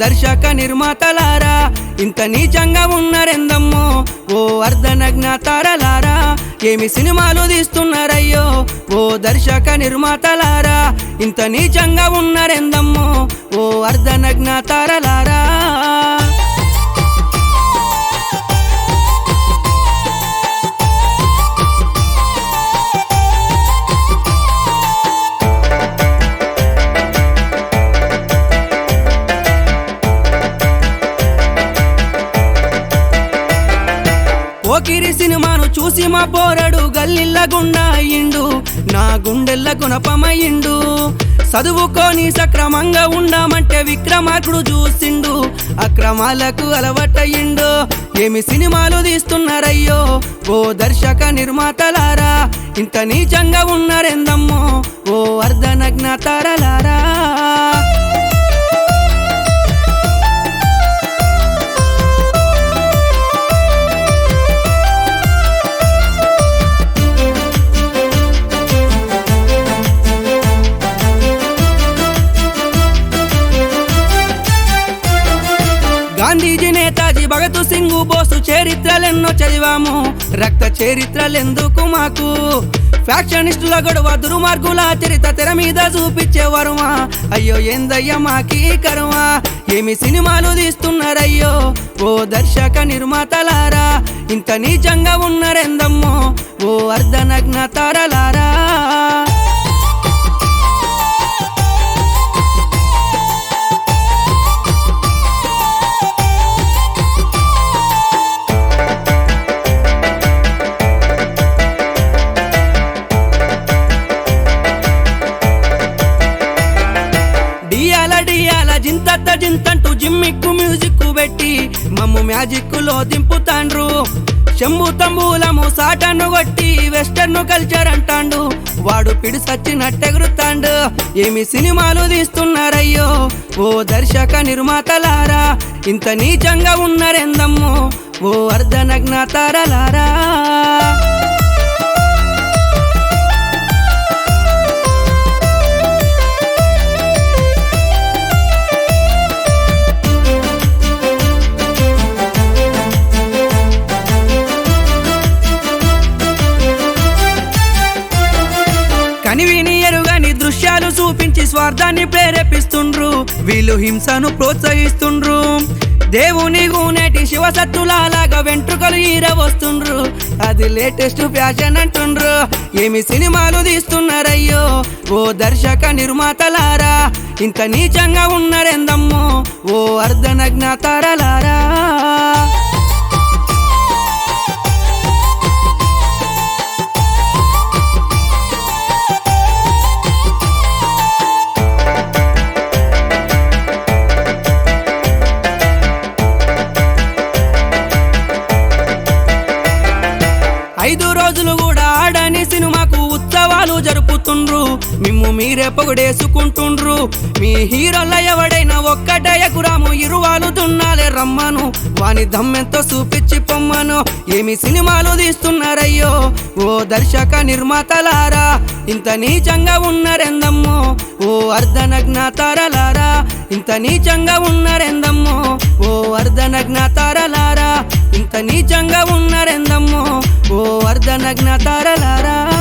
దర్శక నిర్మాతలారా ఇంత నీచంగా ఉన్నారెందమ్మో ఓ అర్ధనగ్న తారలారా ఏమి సినిమాలు తీస్తున్నారయ్యో ఓ దర్శక నిర్మాతలారా ఇంత నీచంగా ఉన్నారెందమ్మో ఓ అర్ధనగ్న తారలారా ఓకిరి సినిమాను చూసి మా పోరడు గల్లిల్ల గుండా అయ్యిండు నా గుండెల్ల గుణపమయ్యిండు చదువుకొని సక్రమంగా ఉండమంటే విక్రమార్కుడు చూసిండు అక్రమాలకు అలవట్టయిండు ఏమి సినిమాలు తీస్తున్నారయ్యో ఓ దర్శక నిర్మాతలారా ఇంత నీచంగా ఉన్నారెందమ్మో ఓ అర్ధనగ్న తారలారా గాంధీజీ నేతాజీ భగత్ సింగ్ బోసు చరిత్రలెన్నో చదివాము రక్త చరిత్రలెందుకు మాకు ఫ్యాక్షనిస్టుల గొడవ దుర్మార్గుల చరిత్ర తెర మీద చూపించేవారుమా అయ్యో ఏందయ్యా మాకి కరుమా ఏమి సినిమాలు తీస్తున్నారయ్యో ఓ దర్శక నిర్మాతలారా ఇంత నీచంగా ఉన్నారెందమ్మో ఓ అర్ధనగ్న తారలారా డియాల డియాల జింతత్త జింతంటూ జిమ్మిక్కు మ్యూజిక్ పెట్టి మమ్ము మ్యాజిక్ లో దింపుతాండ్రు చెంబు తంబూలము సాటను కొట్టి వెస్టర్న్ కల్చర్ అంటాండు వాడు పిడి సచ్చినట్టెగురుతాండు ఏమి సినిమాలు తీస్తున్నారయ్యో ఓ దర్శక నిర్మాతలారా ఇంత నీచంగా ఉన్నారెందమ్మో ఓ అర్ధనగ్న తారలారా కనివిని ఎరుగని దృశ్యాలు చూపించి స్వార్థాన్ని ప్రేరేపిస్తుండ్రు వీళ్ళు హింసను ప్రోత్సహిస్తుండ్రు దేవుని గూనేటి శివసత్తులాగా వెంట్రుకలు ఈర వస్తుండ్రు అది లేటెస్ట్ ఫ్యాషన్ అంటుండ్రు ఏమి సినిమాలు తీస్తున్నారయ్యో ఓ దర్శక నిర్మాతలారా ఇంత నీచంగా ఉన్నారెందమ్మో ఓ అర్ధనగ్న తారలారా ఐదు రోజులు కూడా ఆడని సినిమాకు ఉత్సవాలు జరుపుతుండ్రు మిమ్ము మీరే పొగడేసుకుంటుండ్రు మీ హీరోల ఎవడైనా ఒక్కటే ఎకురాము ఇరువాలు దున్నాలే రమ్మను వాని దమ్మెంతో చూపించి పొమ్మను ఏమి సినిమాలు తీస్తున్నారయ్యో ఓ దర్శక నిర్మాతలారా ఇంత నీచంగా ఉన్నారెందమ్మో ఓ అర్ధనగ్న తారలారా ఇంత నీచంగా ఉన్నారెందమ్మో ఓ అర్ధనగ్న తారలారా ఇంత నీచంగా ఉన్నారెందమ్మో ఓ అర్ధనగ్న తారలారా